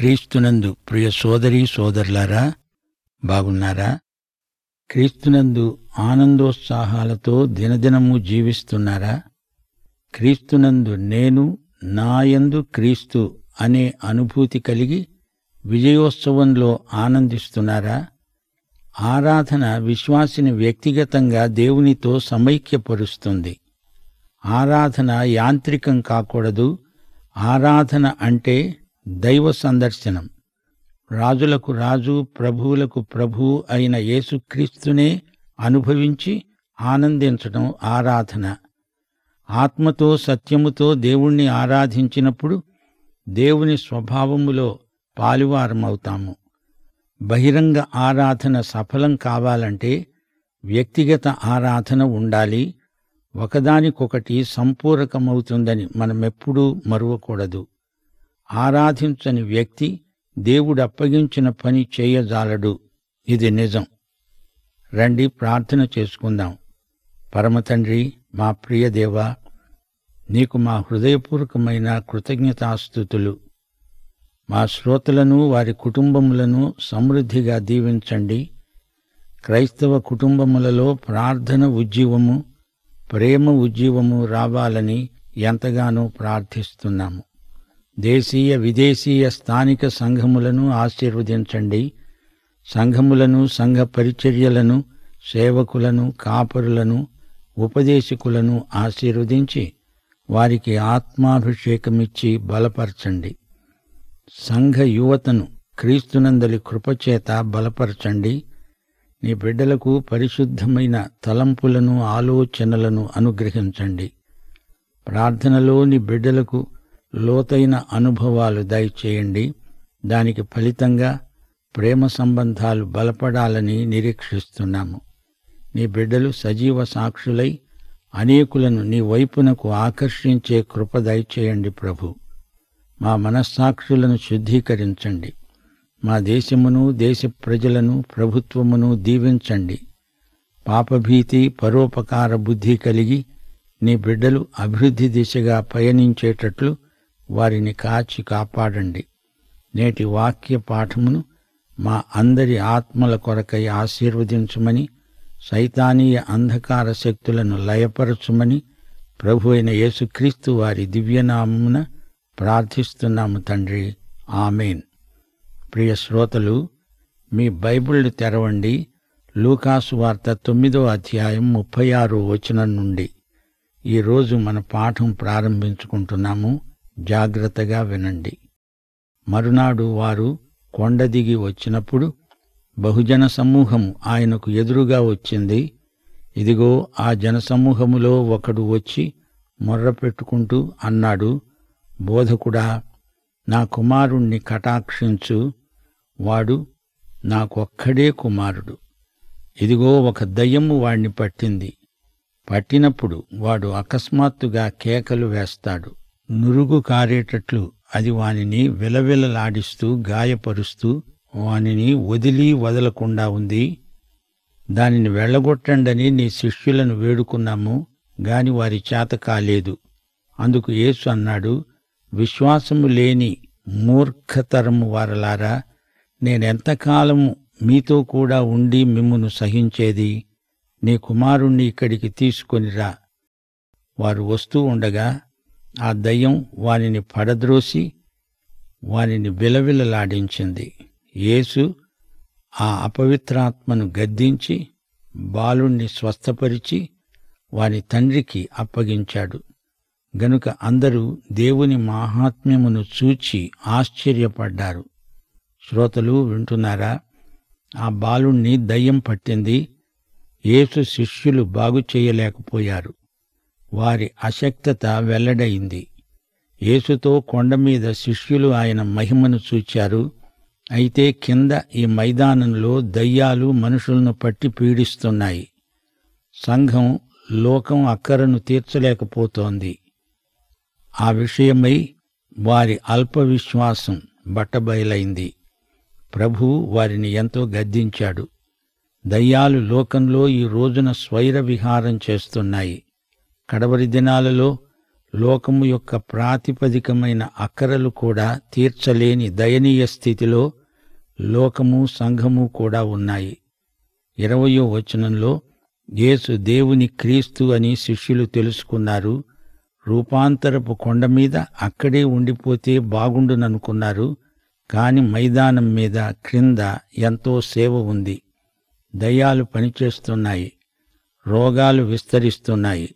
క్రీస్తునందు ప్రియ సోదరీ సోదరులారా బాగున్నారా క్రీస్తునందు ఆనందోత్సాహాలతో దినదినము జీవిస్తున్నారా క్రీస్తునందు నేను నాయందు క్రీస్తు అనే అనుభూతి కలిగి విజయోత్సవంలో ఆనందిస్తున్నారా ఆరాధన విశ్వాసిని వ్యక్తిగతంగా దేవునితో సమైక్యపరుస్తుంది ఆరాధన యాంత్రికం కాకూడదు ఆరాధన అంటే దైవ సందర్శనం రాజులకు రాజు ప్రభువులకు ప్రభు అయిన యేసుక్రీస్తునే అనుభవించి ఆనందించడం ఆరాధన ఆత్మతో సత్యముతో దేవుణ్ణి ఆరాధించినప్పుడు దేవుని స్వభావములో పాలువారమవుతాము బహిరంగ ఆరాధన సఫలం కావాలంటే వ్యక్తిగత ఆరాధన ఉండాలి ఒకదానికొకటి సంపూరకమవుతుందని మనమెప్పుడూ మరువకూడదు ఆరాధించని వ్యక్తి దేవుడు అప్పగించిన పని చేయజాలడు ఇది నిజం రండి ప్రార్థన చేసుకుందాం పరమతండ్రి మా ప్రియ దేవా నీకు మా హృదయపూర్వకమైన కృతజ్ఞతాస్థుతులు మా శ్రోతలను వారి కుటుంబములను సమృద్ధిగా దీవించండి క్రైస్తవ కుటుంబములలో ప్రార్థన ఉజ్జీవము ప్రేమ ఉజ్జీవము రావాలని ఎంతగానో ప్రార్థిస్తున్నాము దేశీయ విదేశీయ స్థానిక సంఘములను ఆశీర్వదించండి సంఘములను సంఘ పరిచర్యలను సేవకులను కాపరులను ఉపదేశకులను ఆశీర్వదించి వారికి ఆత్మాభిషేకమిచ్చి బలపరచండి సంఘ యువతను క్రీస్తునందలి కృపచేత బలపరచండి నీ బిడ్డలకు పరిశుద్ధమైన తలంపులను ఆలోచనలను అనుగ్రహించండి ప్రార్థనలో నీ బిడ్డలకు లోతైన అనుభవాలు దయచేయండి దానికి ఫలితంగా ప్రేమ సంబంధాలు బలపడాలని నిరీక్షిస్తున్నాము నీ బిడ్డలు సజీవ సాక్షులై అనేకులను నీ వైపునకు ఆకర్షించే కృప దయచేయండి ప్రభు మా మనస్సాక్షులను శుద్ధీకరించండి మా దేశమును దేశ ప్రజలను ప్రభుత్వమును దీవించండి పాపభీతి పరోపకార బుద్ధి కలిగి నీ బిడ్డలు అభివృద్ధి దిశగా పయనించేటట్లు వారిని కాచి కాపాడండి నేటి వాక్య పాఠమును మా అందరి ఆత్మల కొరకై ఆశీర్వదించమని సైతానీయ అంధకార శక్తులను లయపరచుమని ప్రభు అయిన యేసుక్రీస్తు వారి దివ్యనామమున ప్రార్థిస్తున్నాము తండ్రి ఆమెన్ ప్రియ శ్రోతలు మీ బైబిళ్ళు తెరవండి లూకాసు వార్త తొమ్మిదో అధ్యాయం ముప్పై ఆరో వచనం నుండి ఈరోజు మన పాఠం ప్రారంభించుకుంటున్నాము జాగ్రత్తగా వినండి మరునాడు వారు కొండ దిగి వచ్చినప్పుడు బహుజన సమూహం ఆయనకు ఎదురుగా వచ్చింది ఇదిగో ఆ జనసమూహములో ఒకడు వచ్చి మొర్ర పెట్టుకుంటూ అన్నాడు బోధకుడా నా కుమారుణ్ణి కటాక్షించు వాడు నాకొక్కడే కుమారుడు ఇదిగో ఒక దయ్యము వాణ్ణి పట్టింది పట్టినప్పుడు వాడు అకస్మాత్తుగా కేకలు వేస్తాడు నురుగు కారేటట్లు అది వానిని విలవిలలాడిస్తూ గాయపరుస్తూ వానిని వదిలి వదలకుండా ఉంది దానిని వెళ్ళగొట్టండని నీ శిష్యులను వేడుకున్నాము గాని వారి చేత కాలేదు అందుకు యేసు అన్నాడు విశ్వాసము లేని మూర్ఖతరము వారలారా నేనెంతకాలము మీతో కూడా ఉండి మిమ్మును సహించేది నీ కుమారుణ్ణి ఇక్కడికి తీసుకొనిరా వారు వస్తూ ఉండగా ఆ దయ్యం వానిని పడద్రోసి వానిని విలవిలలాడించింది యేసు ఆ అపవిత్రాత్మను గద్దించి బాలుణ్ణి స్వస్థపరిచి వాని తండ్రికి అప్పగించాడు గనుక అందరూ దేవుని మాహాత్మ్యమును చూచి ఆశ్చర్యపడ్డారు శ్రోతలు వింటున్నారా ఆ బాలుణ్ణి దయ్యం పట్టింది యేసు శిష్యులు బాగు చేయలేకపోయారు వారి అశక్తత వెల్లడైంది యేసుతో కొండ మీద శిష్యులు ఆయన మహిమను చూచారు అయితే కింద ఈ మైదానంలో దయ్యాలు మనుషులను పట్టి పీడిస్తున్నాయి సంఘం లోకం అక్కరను తీర్చలేకపోతోంది ఆ విషయమై వారి అల్ప విశ్వాసం బట్టబయలైంది ప్రభు వారిని ఎంతో గద్దించాడు దయ్యాలు లోకంలో ఈ రోజున స్వైర విహారం చేస్తున్నాయి కడవరి దినాలలో లోకము యొక్క ప్రాతిపదికమైన అక్కరలు కూడా తీర్చలేని దయనీయ స్థితిలో లోకము సంఘము కూడా ఉన్నాయి ఇరవయో వచనంలో యేసు దేవుని క్రీస్తు అని శిష్యులు తెలుసుకున్నారు రూపాంతరపు కొండ మీద అక్కడే ఉండిపోతే బాగుండుననుకున్నారు కాని మైదానం మీద క్రింద ఎంతో సేవ ఉంది దయ్యాలు పనిచేస్తున్నాయి రోగాలు విస్తరిస్తున్నాయి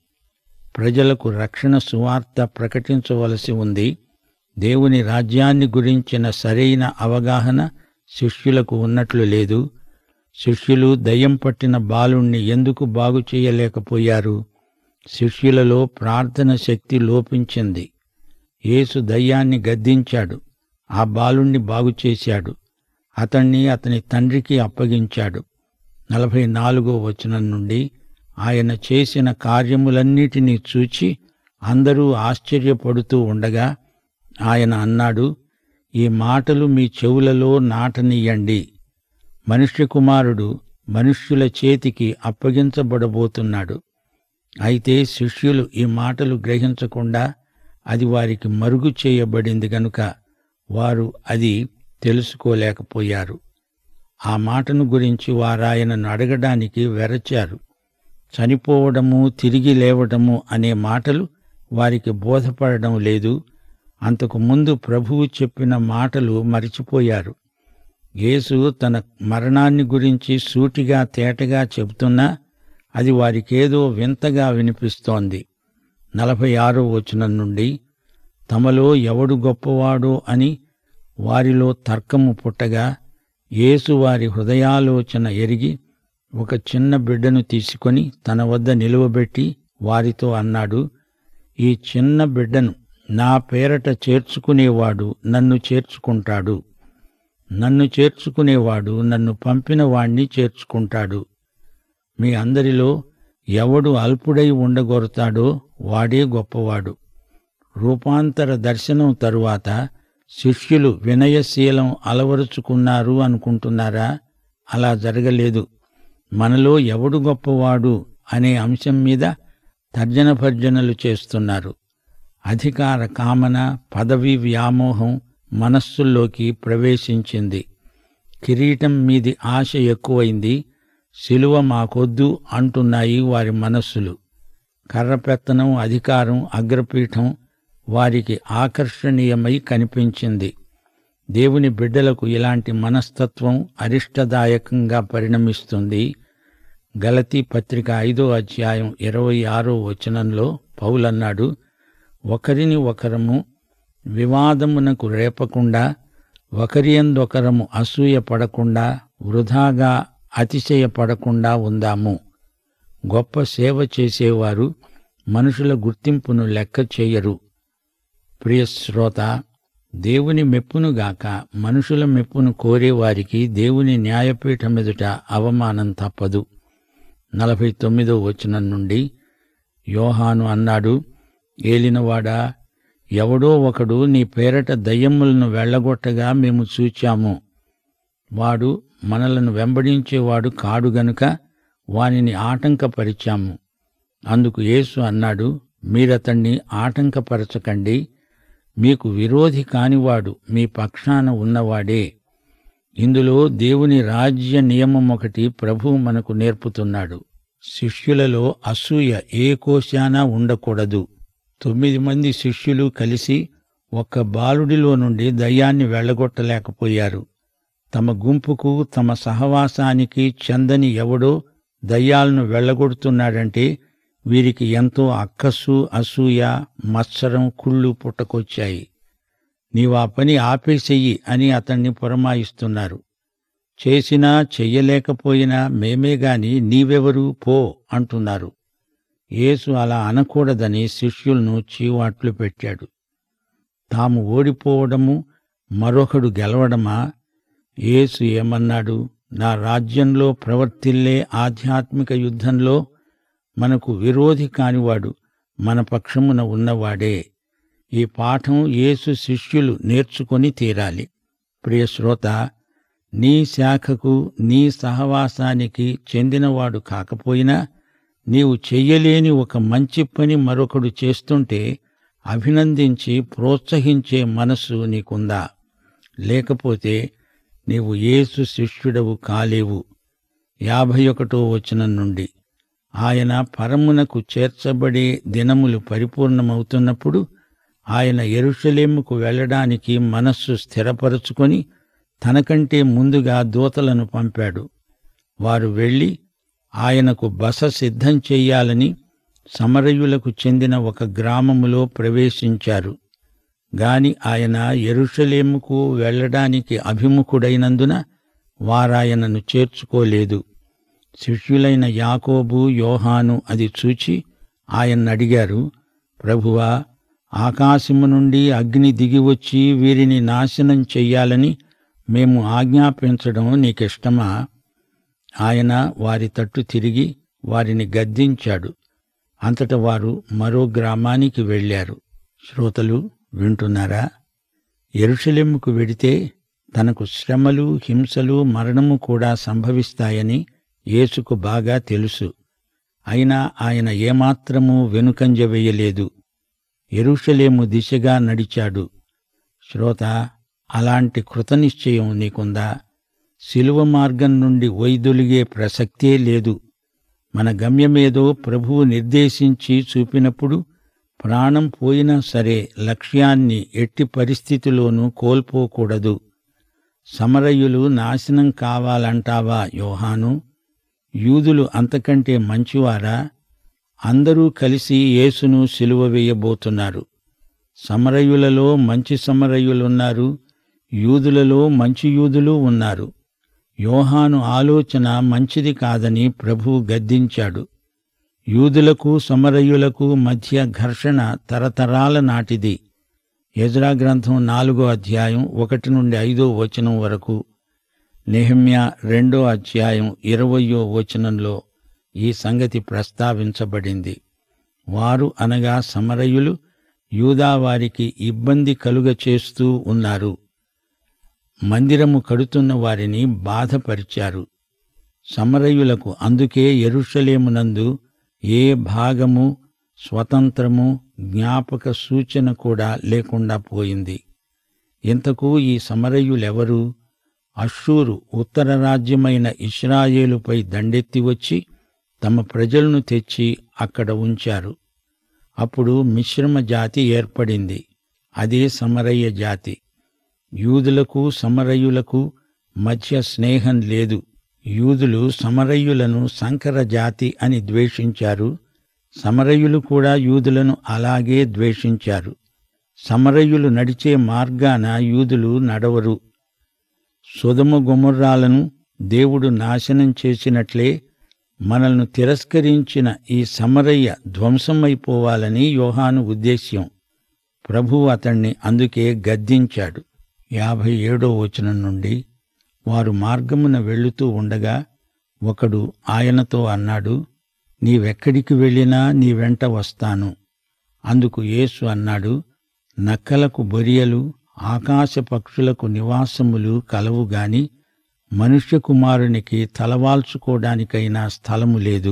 ప్రజలకు రక్షణ సువార్త ప్రకటించవలసి ఉంది దేవుని రాజ్యాన్ని గురించిన సరైన అవగాహన శిష్యులకు ఉన్నట్లు లేదు శిష్యులు దయ్యం పట్టిన బాలుణ్ణి ఎందుకు బాగు చేయలేకపోయారు శిష్యులలో ప్రార్థన శక్తి లోపించింది యేసు దయ్యాన్ని గద్దించాడు ఆ బాలుణ్ణి బాగు చేశాడు అతణ్ణి అతని తండ్రికి అప్పగించాడు నలభై నాలుగో వచనం నుండి ఆయన చేసిన కార్యములన్నిటినీ చూచి అందరూ ఆశ్చర్యపడుతూ ఉండగా ఆయన అన్నాడు ఈ మాటలు మీ చెవులలో నాటనియ్యండి మనుష్య కుమారుడు మనుష్యుల చేతికి అప్పగించబడబోతున్నాడు అయితే శిష్యులు ఈ మాటలు గ్రహించకుండా అది వారికి మరుగు చేయబడింది గనుక వారు అది తెలుసుకోలేకపోయారు ఆ మాటను గురించి వారాయనను అడగడానికి వెరచారు చనిపోవడము తిరిగి లేవడము అనే మాటలు వారికి బోధపడడం లేదు అంతకు ముందు ప్రభువు చెప్పిన మాటలు మరిచిపోయారు యేసు తన మరణాన్ని గురించి సూటిగా తేటగా చెబుతున్నా అది వారికేదో వింతగా వినిపిస్తోంది నలభై ఆరో వచనం నుండి తమలో ఎవడు గొప్పవాడో అని వారిలో తర్కము పుట్టగా యేసు వారి హృదయాలోచన ఎరిగి ఒక చిన్న బిడ్డను తీసుకొని తన వద్ద నిలువబెట్టి వారితో అన్నాడు ఈ చిన్న బిడ్డను నా పేరట చేర్చుకునేవాడు నన్ను చేర్చుకుంటాడు నన్ను చేర్చుకునేవాడు నన్ను పంపిన వాణ్ణి చేర్చుకుంటాడు మీ అందరిలో ఎవడు అల్పుడై ఉండగోరుతాడో వాడే గొప్పవాడు రూపాంతర దర్శనం తరువాత శిష్యులు వినయశీలం అలవరుచుకున్నారు అనుకుంటున్నారా అలా జరగలేదు మనలో ఎవడు గొప్పవాడు అనే అంశం మీద తర్జన భర్జనలు చేస్తున్నారు అధికార కామన పదవి వ్యామోహం మనస్సుల్లోకి ప్రవేశించింది కిరీటం మీది ఆశ ఎక్కువైంది శిలువ మాకొద్దు అంటున్నాయి వారి మనస్సులు కర్రపెత్తనం అధికారం అగ్రపీఠం వారికి ఆకర్షణీయమై కనిపించింది దేవుని బిడ్డలకు ఇలాంటి మనస్తత్వం అరిష్టదాయకంగా పరిణమిస్తుంది గలతీ పత్రిక ఐదో అధ్యాయం ఇరవై ఆరో వచనంలో పౌలన్నాడు ఒకరిని ఒకరము వివాదమునకు రేపకుండా ఒకరియందొకరము అసూయ పడకుండా వృధాగా అతిశయపడకుండా ఉందాము గొప్ప సేవ చేసేవారు మనుషుల గుర్తింపును లెక్క చేయరు ప్రియ శ్రోత దేవుని మెప్పునుగాక మనుషుల మెప్పును కోరేవారికి దేవుని న్యాయపీఠం ఎదుట అవమానం తప్పదు నలభై తొమ్మిదో వచనం నుండి యోహాను అన్నాడు ఏలినవాడా ఎవడో ఒకడు నీ పేరట దయ్యములను వెళ్ళగొట్టగా మేము చూచాము వాడు మనలను వెంబడించేవాడు కాడు గనుక వానిని ఆటంకపరిచాము అందుకు యేసు అన్నాడు మీరతణ్ణి ఆటంకపరచకండి మీకు విరోధి కానివాడు మీ పక్షాన ఉన్నవాడే ఇందులో దేవుని రాజ్య నియమం ఒకటి ప్రభువు మనకు నేర్పుతున్నాడు శిష్యులలో అసూయ ఏ కోశాన ఉండకూడదు తొమ్మిది మంది శిష్యులు కలిసి ఒక్క బాలుడిలో నుండి దయ్యాన్ని వెళ్ళగొట్టలేకపోయారు తమ గుంపుకు తమ సహవాసానికి చెందని ఎవడో దయ్యాలను వెళ్ళగొడుతున్నాడంటే వీరికి ఎంతో అక్కసు అసూయ మత్సరం కుళ్ళు పుట్టకొచ్చాయి నీవా పని ఆపేసెయ్యి అని అతన్ని పురమాయిస్తున్నారు చేసినా చెయ్యలేకపోయినా మేమే గాని నీవెవరు పో అంటున్నారు యేసు అలా అనకూడదని శిష్యులను చీవాట్లు పెట్టాడు తాము ఓడిపోవడము మరొకడు గెలవడమా యేసు ఏమన్నాడు నా రాజ్యంలో ప్రవర్తిల్లే ఆధ్యాత్మిక యుద్ధంలో మనకు విరోధి కానివాడు మన పక్షమున ఉన్నవాడే ఈ పాఠం యేసు శిష్యులు నేర్చుకొని తీరాలి ప్రియ శ్రోత నీ శాఖకు నీ సహవాసానికి చెందినవాడు కాకపోయినా నీవు చెయ్యలేని ఒక మంచి పని మరొకడు చేస్తుంటే అభినందించి ప్రోత్సహించే మనస్సు నీకుందా లేకపోతే నీవు యేసు శిష్యుడవు కాలేవు యాభై ఒకటో వచనం నుండి ఆయన పరమునకు చేర్చబడే దినములు పరిపూర్ణమవుతున్నప్పుడు ఆయన ఎరుషలేముకు వెళ్ళడానికి మనస్సు స్థిరపరుచుకొని తనకంటే ముందుగా దూతలను పంపాడు వారు వెళ్ళి ఆయనకు బస సిద్ధం చెయ్యాలని సమరయులకు చెందిన ఒక గ్రామములో ప్రవేశించారు గాని ఆయన ఎరుషలేముకు వెళ్ళడానికి అభిముఖుడైనందున వారాయనను చేర్చుకోలేదు శిష్యులైన యాకోబు యోహాను అది చూచి ఆయన్నడిగారు ప్రభువా ఆకాశము నుండి అగ్ని దిగివచ్చి వీరిని నాశనం చెయ్యాలని మేము ఆజ్ఞాపించడం నీకిష్టమా ఆయన వారి తట్టు తిరిగి వారిని గద్దించాడు అంతట వారు మరో గ్రామానికి వెళ్ళారు శ్రోతలు వింటున్నారా ఎరుషలేముకు వెడితే తనకు శ్రమలు హింసలు మరణము కూడా సంభవిస్తాయని యేసుకు బాగా తెలుసు అయినా ఆయన ఏమాత్రమూ వెనుకంజ వేయలేదు ఎరుషలేము దిశగా నడిచాడు శ్రోత అలాంటి కృతనిశ్చయం నీకుందా శిలువ మార్గం నుండి వైదొలిగే ప్రసక్తే లేదు మన గమ్యమేదో ప్రభువు నిర్దేశించి చూపినప్పుడు ప్రాణం పోయినా సరే లక్ష్యాన్ని ఎట్టి పరిస్థితిలోనూ కోల్పోకూడదు సమరయులు నాశనం కావాలంటావా యోహాను యూదులు అంతకంటే మంచివారా అందరూ కలిసి యేసును సిలువ వేయబోతున్నారు సమరయులలో మంచి సమరయులున్నారు యూదులలో మంచి యూదులు ఉన్నారు యోహాను ఆలోచన మంచిది కాదని ప్రభువు గద్దించాడు యూదులకు సమరయులకు మధ్య ఘర్షణ తరతరాల నాటిది యజ్రా గ్రంథం నాలుగో అధ్యాయం ఒకటి నుండి ఐదో వచనం వరకు నెహమ్యా రెండో అధ్యాయం ఇరవయో వచనంలో ఈ సంగతి ప్రస్తావించబడింది వారు అనగా సమరయులు యూదావారికి ఇబ్బంది కలుగ చేస్తూ ఉన్నారు మందిరము కడుతున్న వారిని బాధపరిచారు సమరయులకు అందుకే ఎరుషలేమునందు ఏ భాగము స్వతంత్రము జ్ఞాపక సూచన కూడా లేకుండా పోయింది ఇంతకు ఈ సమరయులెవరు అషూరు ఉత్తర రాజ్యమైన ఇస్రాయేలుపై దండెత్తి వచ్చి తమ ప్రజలను తెచ్చి అక్కడ ఉంచారు అప్పుడు మిశ్రమ జాతి ఏర్పడింది అదే సమరయ్య జాతి యూదులకు సమరయులకు మధ్య స్నేహం లేదు యూదులు సమరయులను సంకర జాతి అని ద్వేషించారు సమరయులు కూడా యూదులను అలాగే ద్వేషించారు సమరయులు నడిచే మార్గాన యూదులు నడవరు సుధమ గుమర్రాలను దేవుడు నాశనం చేసినట్లే మనల్ని తిరస్కరించిన ఈ సమరయ్య ధ్వంసమైపోవాలని యోహాను ఉద్దేశ్యం ప్రభువు అతణ్ణి అందుకే గద్దించాడు యాభై ఏడో వచనం నుండి వారు మార్గమున వెళుతూ ఉండగా ఒకడు ఆయనతో అన్నాడు నీవెక్కడికి వెళ్ళినా నీ వెంట వస్తాను అందుకు యేసు అన్నాడు నక్కలకు బొరియలు ఆకాశ పక్షులకు నివాసములు కలవు గాని మనుష్య కుమారునికి తలవాల్చుకోవడానికైనా స్థలము లేదు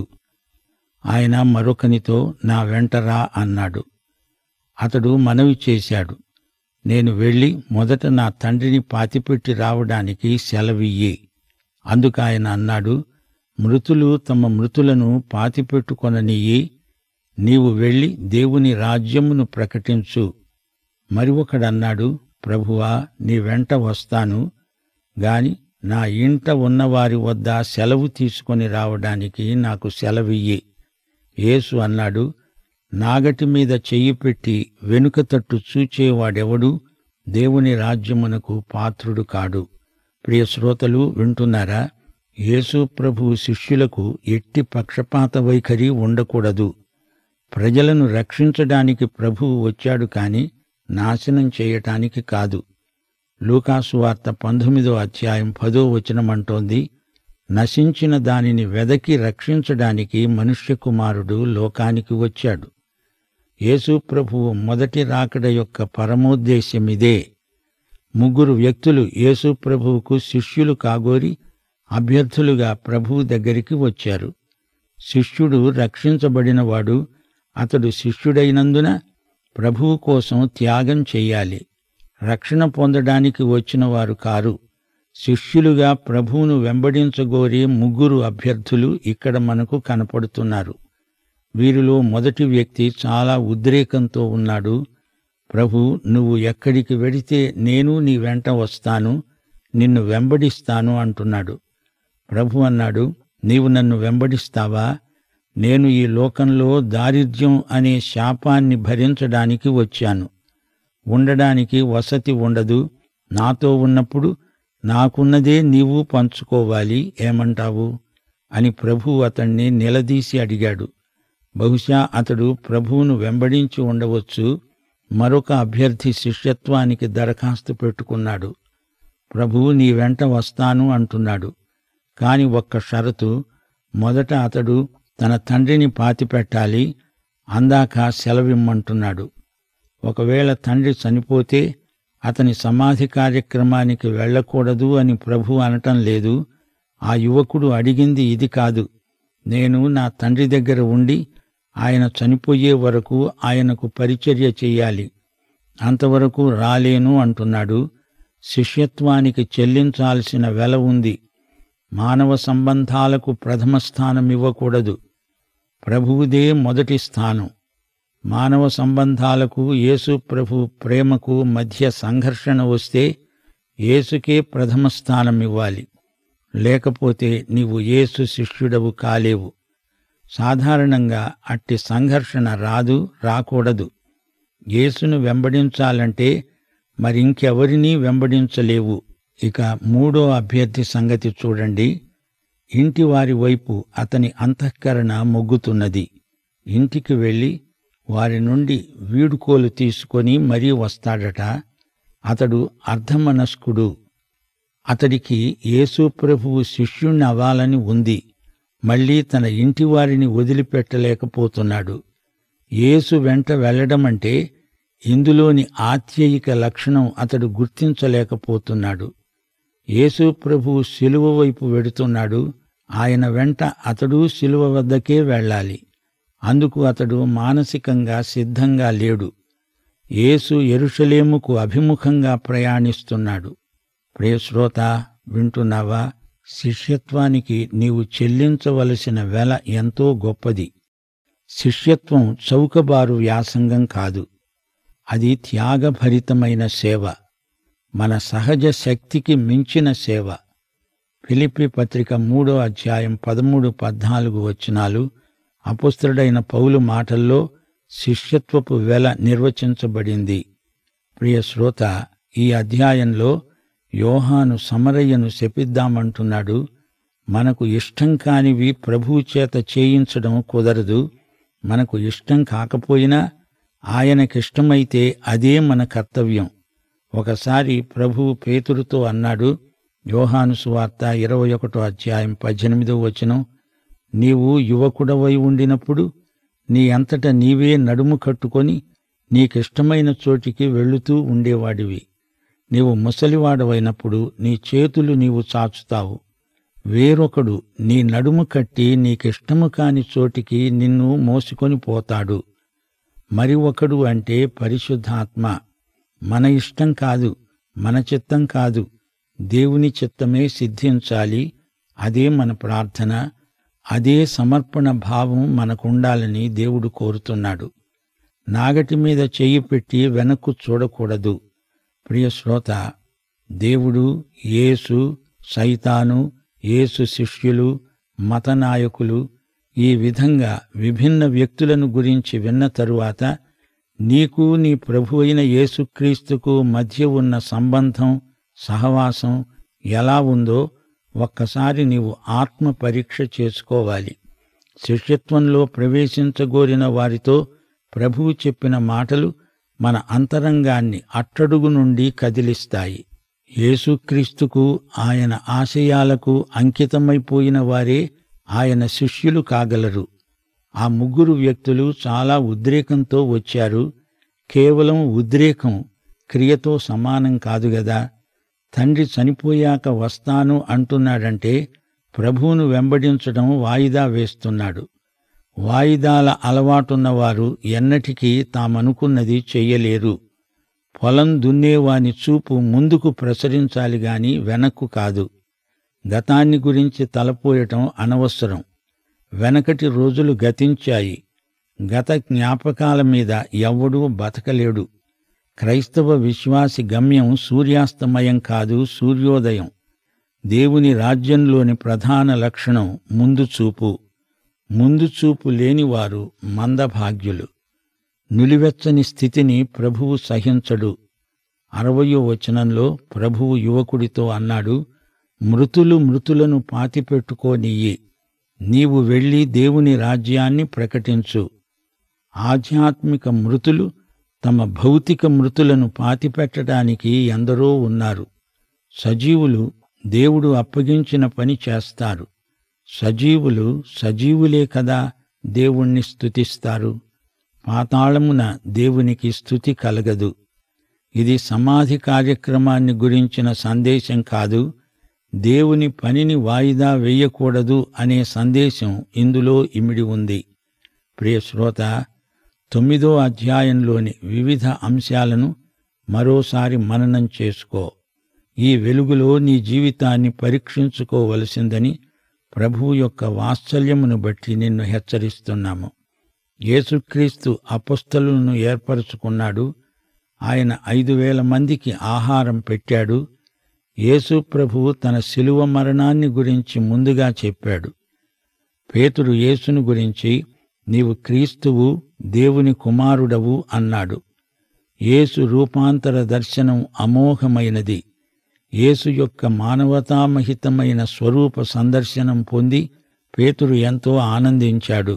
ఆయన మరొకనితో నా వెంటరా అన్నాడు అతడు మనవి చేశాడు నేను వెళ్ళి మొదట నా తండ్రిని పాతిపెట్టి రావడానికి సెలవియ్యి అందుకు ఆయన అన్నాడు మృతులు తమ మృతులను పాతిపెట్టుకొననియ్యి నీవు వెళ్ళి దేవుని రాజ్యమును ప్రకటించు మరి ఒకడన్నాడు ప్రభువా నీ వెంట వస్తాను గాని నా ఇంట ఉన్నవారి వద్ద సెలవు తీసుకొని రావడానికి నాకు సెలవియ్యి యేసు అన్నాడు నాగటి మీద చెయ్యి పెట్టి వెనుక తట్టు చూచేవాడెవడు దేవుని రాజ్యమునకు పాత్రుడు కాడు ప్రియ శ్రోతలు వింటున్నారా యేసు ప్రభు శిష్యులకు ఎట్టి పక్షపాత వైఖరి ఉండకూడదు ప్రజలను రక్షించడానికి ప్రభువు వచ్చాడు కాని నాశనం చేయటానికి కాదు లూకాసు వార్త పంతొమ్మిదో అధ్యాయం పదో వచనమంటోంది నశించిన దానిని వెదకి రక్షించడానికి మనుష్య కుమారుడు లోకానికి వచ్చాడు యేసు ప్రభువు మొదటి రాకడ యొక్క పరమోద్దేశ్యమిదే ముగ్గురు వ్యక్తులు యేసు ప్రభువుకు శిష్యులు కాగోరి అభ్యర్థులుగా ప్రభువు దగ్గరికి వచ్చారు శిష్యుడు రక్షించబడినవాడు అతడు శిష్యుడైనందున ప్రభువు కోసం త్యాగం చెయ్యాలి రక్షణ పొందడానికి వచ్చిన వారు కారు శిష్యులుగా ప్రభువును వెంబడించగోరే ముగ్గురు అభ్యర్థులు ఇక్కడ మనకు కనపడుతున్నారు వీరిలో మొదటి వ్యక్తి చాలా ఉద్రేకంతో ఉన్నాడు ప్రభు నువ్వు ఎక్కడికి వెడితే నేను నీ వెంట వస్తాను నిన్ను వెంబడిస్తాను అంటున్నాడు ప్రభు అన్నాడు నీవు నన్ను వెంబడిస్తావా నేను ఈ లోకంలో దారిద్ర్యం అనే శాపాన్ని భరించడానికి వచ్చాను ఉండడానికి వసతి ఉండదు నాతో ఉన్నప్పుడు నాకున్నదే నీవు పంచుకోవాలి ఏమంటావు అని ప్రభు అతణ్ణి నిలదీసి అడిగాడు బహుశా అతడు ప్రభువును వెంబడించి ఉండవచ్చు మరొక అభ్యర్థి శిష్యత్వానికి దరఖాస్తు పెట్టుకున్నాడు ప్రభువు నీ వెంట వస్తాను అంటున్నాడు కాని ఒక్క షరతు మొదట అతడు తన తండ్రిని పాతిపెట్టాలి అందాక సెలవిమ్మంటున్నాడు ఒకవేళ తండ్రి చనిపోతే అతని సమాధి కార్యక్రమానికి వెళ్ళకూడదు అని ప్రభు అనటం లేదు ఆ యువకుడు అడిగింది ఇది కాదు నేను నా తండ్రి దగ్గర ఉండి ఆయన చనిపోయే వరకు ఆయనకు పరిచర్య చెయ్యాలి అంతవరకు రాలేను అంటున్నాడు శిష్యత్వానికి చెల్లించాల్సిన వెల ఉంది మానవ సంబంధాలకు ప్రథమ స్థానం ఇవ్వకూడదు ప్రభువుదే మొదటి స్థానం మానవ సంబంధాలకు యేసు ప్రభు ప్రేమకు మధ్య సంఘర్షణ వస్తే యేసుకే ప్రథమ స్థానం ఇవ్వాలి లేకపోతే నీవు యేసు శిష్యుడవు కాలేవు సాధారణంగా అట్టి సంఘర్షణ రాదు రాకూడదు యేసును వెంబడించాలంటే మరింకెవరినీ వెంబడించలేవు ఇక మూడో అభ్యర్థి సంగతి చూడండి ఇంటి వారి వైపు అతని అంతఃకరణ మొగ్గుతున్నది ఇంటికి వెళ్ళి వారి నుండి వీడుకోలు తీసుకొని మరీ వస్తాడట అతడు అర్ధమనస్కుడు అతడికి యేసు ప్రభువు శిష్యుణ్ణి అవ్వాలని ఉంది మళ్ళీ తన ఇంటి వారిని వదిలిపెట్టలేకపోతున్నాడు యేసు వెంట వెళ్ళడమంటే ఇందులోని ఆత్యయిక లక్షణం అతడు గుర్తించలేకపోతున్నాడు యేసు ప్రభువు శిలువ వైపు వెడుతున్నాడు ఆయన వెంట అతడు శిలువ వద్దకే వెళ్ళాలి అందుకు అతడు మానసికంగా సిద్ధంగా లేడు యేసు ఎరుషలేముకు అభిముఖంగా ప్రయాణిస్తున్నాడు ప్రియశ్రోత వింటున్నావా శిష్యత్వానికి నీవు చెల్లించవలసిన వెల ఎంతో గొప్పది శిష్యత్వం చౌకబారు వ్యాసంగం కాదు అది త్యాగభరితమైన సేవ మన సహజ శక్తికి మించిన సేవ ఫిలిప్పి పత్రిక మూడో అధ్యాయం పదమూడు పద్నాలుగు వచనాలు అపుస్త్రుడైన పౌలు మాటల్లో శిష్యత్వపు వెల నిర్వచించబడింది ప్రియ శ్రోత ఈ అధ్యాయంలో యోహాను సమరయ్యను శపిద్దామంటున్నాడు మనకు ఇష్టం కానివి ప్రభువు చేత చేయించడం కుదరదు మనకు ఇష్టం కాకపోయినా ఆయనకిష్టమైతే అదే మన కర్తవ్యం ఒకసారి ప్రభువు పేతురుతో అన్నాడు యోహాను సువార్త ఇరవై ఒకటో అధ్యాయం పద్దెనిమిదో వచనం నీవు యువకుడవై ఉండినప్పుడు నీ అంతట నీవే నడుము కట్టుకొని నీకిష్టమైన చోటికి వెళుతూ ఉండేవాడివి నీవు ముసలివాడవైనప్పుడు నీ చేతులు నీవు చాచుతావు వేరొకడు నీ నడుము కట్టి నీకిష్టము కాని చోటికి నిన్ను మోసుకొని పోతాడు మరి ఒకడు అంటే పరిశుద్ధాత్మ మన ఇష్టం కాదు మన చిత్తం కాదు దేవుని చిత్తమే సిద్ధించాలి అదే మన ప్రార్థన అదే సమర్పణ భావం మనకుండాలని దేవుడు కోరుతున్నాడు నాగటి మీద చెయ్యి పెట్టి వెనక్కు చూడకూడదు ప్రియ శ్రోత దేవుడు యేసు సైతాను యేసు శిష్యులు మత నాయకులు ఈ విధంగా విభిన్న వ్యక్తులను గురించి విన్న తరువాత నీకు నీ ప్రభు అయిన యేసుక్రీస్తుకు మధ్య ఉన్న సంబంధం సహవాసం ఎలా ఉందో ఒక్కసారి నీవు ఆత్మ పరీక్ష చేసుకోవాలి శిష్యత్వంలో ప్రవేశించగోరిన వారితో ప్రభువు చెప్పిన మాటలు మన అంతరంగాన్ని అట్టడుగు నుండి కదిలిస్తాయి యేసుక్రీస్తుకు ఆయన ఆశయాలకు అంకితమైపోయిన వారే ఆయన శిష్యులు కాగలరు ఆ ముగ్గురు వ్యక్తులు చాలా ఉద్రేకంతో వచ్చారు కేవలం ఉద్రేకం క్రియతో సమానం కాదు గదా తండ్రి చనిపోయాక వస్తాను అంటున్నాడంటే ప్రభువును వెంబడించడం వాయిదా వేస్తున్నాడు వాయిదాల అలవాటున్నవారు ఎన్నటికీ తామనుకున్నది చెయ్యలేరు పొలం దున్నేవాని చూపు ముందుకు ప్రసరించాలి గాని వెనక్కు కాదు గతాన్ని గురించి తలపోయటం అనవసరం వెనకటి రోజులు గతించాయి గత జ్ఞాపకాల మీద ఎవ్వడూ బతకలేడు క్రైస్తవ విశ్వాసి గమ్యం సూర్యాస్తమయం కాదు సూర్యోదయం దేవుని రాజ్యంలోని ప్రధాన లక్షణం ముందు చూపు ముందు చూపు లేనివారు మందభాగ్యులు నిలువెచ్చని స్థితిని ప్రభువు సహించడు అరవయో వచనంలో ప్రభువు యువకుడితో అన్నాడు మృతులు మృతులను పాతిపెట్టుకోనియ్యి నీవు వెళ్ళి దేవుని రాజ్యాన్ని ప్రకటించు ఆధ్యాత్మిక మృతులు తమ భౌతిక మృతులను పాతిపెట్టడానికి ఎందరో ఉన్నారు సజీవులు దేవుడు అప్పగించిన పని చేస్తారు సజీవులు సజీవులే కదా దేవుణ్ణి స్తుతిస్తారు పాతాళమున దేవునికి స్తుతి కలగదు ఇది సమాధి కార్యక్రమాన్ని గురించిన సందేశం కాదు దేవుని పనిని వాయిదా వేయకూడదు అనే సందేశం ఇందులో ఇమిడి ఉంది ప్రియ శ్రోత తొమ్మిదో అధ్యాయంలోని వివిధ అంశాలను మరోసారి మననం చేసుకో ఈ వెలుగులో నీ జీవితాన్ని పరీక్షించుకోవలసిందని ప్రభువు యొక్క వాత్సల్యమును బట్టి నిన్ను హెచ్చరిస్తున్నాము యేసుక్రీస్తు అపస్థలులను ఏర్పరచుకున్నాడు ఆయన ఐదు వేల మందికి ఆహారం పెట్టాడు యేసు ప్రభువు తన శిలువ మరణాన్ని గురించి ముందుగా చెప్పాడు పేతురు యేసును గురించి నీవు క్రీస్తువు దేవుని కుమారుడవు అన్నాడు యేసు రూపాంతర దర్శనం అమోఘమైనది యేసు యొక్క మానవతామహితమైన స్వరూప సందర్శనం పొంది పేతురు ఎంతో ఆనందించాడు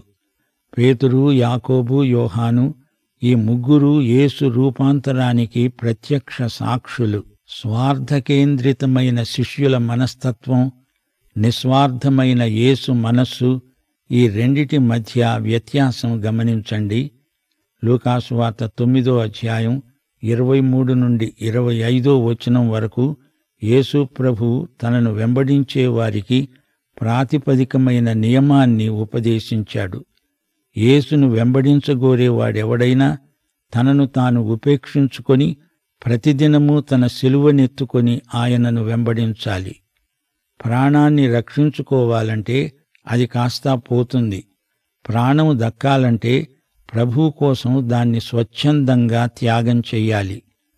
పేతురు యాకోబు యోహాను ఈ ముగ్గురు యేసు రూపాంతరానికి ప్రత్యక్ష సాక్షులు స్వార్థకేంద్రితమైన శిష్యుల మనస్తత్వం నిస్వార్థమైన యేసు మనస్సు ఈ రెండిటి మధ్య వ్యత్యాసం గమనించండి లూకాసు వార్త తొమ్మిదో అధ్యాయం ఇరవై మూడు నుండి ఇరవై ఐదో వచనం వరకు యేసు ప్రభు తనను వెంబడించే వారికి ప్రాతిపదికమైన నియమాన్ని ఉపదేశించాడు యేసును వెంబడించగోరేవాడెవడైనా తనను తాను ఉపేక్షించుకొని ప్రతిదినము తన సిలువనెత్తుకొని ఆయనను వెంబడించాలి ప్రాణాన్ని రక్షించుకోవాలంటే అది కాస్తా పోతుంది ప్రాణము దక్కాలంటే ప్రభువు కోసం దాన్ని స్వచ్ఛందంగా త్యాగం చెయ్యాలి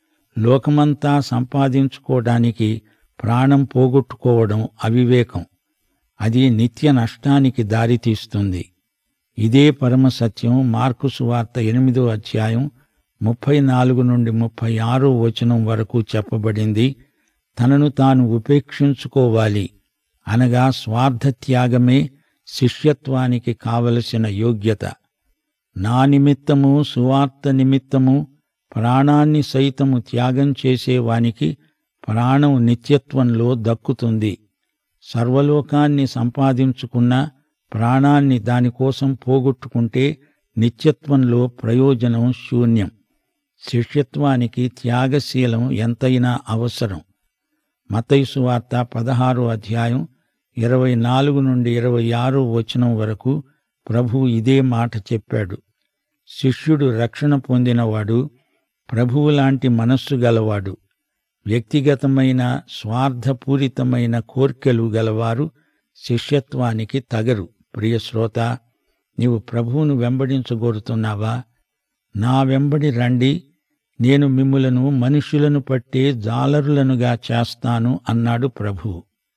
లోకమంతా సంపాదించుకోవడానికి ప్రాణం పోగొట్టుకోవడం అవివేకం అది నిత్య నష్టానికి దారితీస్తుంది ఇదే పరమ సత్యం మార్కు సువార్త ఎనిమిదో అధ్యాయం ముప్పై నాలుగు నుండి ముప్పై ఆరో వచనం వరకు చెప్పబడింది తనను తాను ఉపేక్షించుకోవాలి అనగా స్వార్థ త్యాగమే శిష్యత్వానికి కావలసిన యోగ్యత నా నిమిత్తము సువార్త నిమిత్తము ప్రాణాన్ని సైతము త్యాగం చేసేవానికి ప్రాణం నిత్యత్వంలో దక్కుతుంది సర్వలోకాన్ని సంపాదించుకున్న ప్రాణాన్ని దానికోసం పోగొట్టుకుంటే నిత్యత్వంలో ప్రయోజనం శూన్యం శిష్యత్వానికి త్యాగశీలం ఎంతైనా అవసరం మతైసు వార్త పదహారో అధ్యాయం ఇరవై నాలుగు నుండి ఇరవై ఆరో వచనం వరకు ప్రభువు ఇదే మాట చెప్పాడు శిష్యుడు రక్షణ పొందినవాడు ప్రభువు లాంటి మనస్సు గలవాడు వ్యక్తిగతమైన స్వార్థపూరితమైన కోర్కెలు గలవారు శిష్యత్వానికి తగరు ప్రియ శ్రోత నీవు ప్రభువును వెంబడించగోరుతున్నావా నా వెంబడి రండి నేను మిమ్ములను మనుషులను పట్టే జాలరులనుగా చేస్తాను అన్నాడు ప్రభువు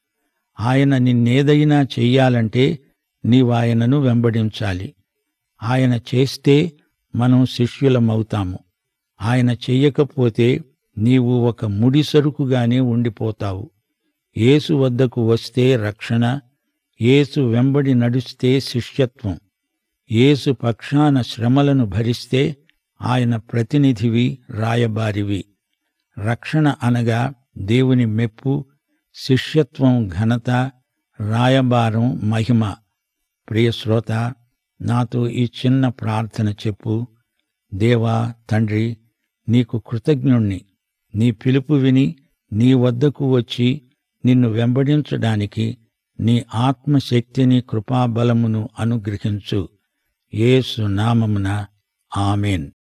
ఆయన నిన్నేదైనా చెయ్యాలంటే నీవాయనను వెంబడించాలి ఆయన చేస్తే మనం శిష్యులమవుతాము ఆయన చెయ్యకపోతే నీవు ఒక ముడి సరుకుగానే ఉండిపోతావు యేసు వద్దకు వస్తే రక్షణ యేసు వెంబడి నడుస్తే శిష్యత్వం యేసు పక్షాన శ్రమలను భరిస్తే ఆయన ప్రతినిధివి రాయబారివి రక్షణ అనగా దేవుని మెప్పు శిష్యత్వం ఘనత రాయబారం మహిమ ప్రియ శ్రోత నాతో ఈ చిన్న ప్రార్థన చెప్పు దేవా తండ్రి నీకు కృతజ్ఞుణ్ణి నీ పిలుపు విని నీ వద్దకు వచ్చి నిన్ను వెంబడించడానికి నీ ఆత్మశక్తిని కృపాబలమును అనుగ్రహించు యేసు నామమున ఆమెన్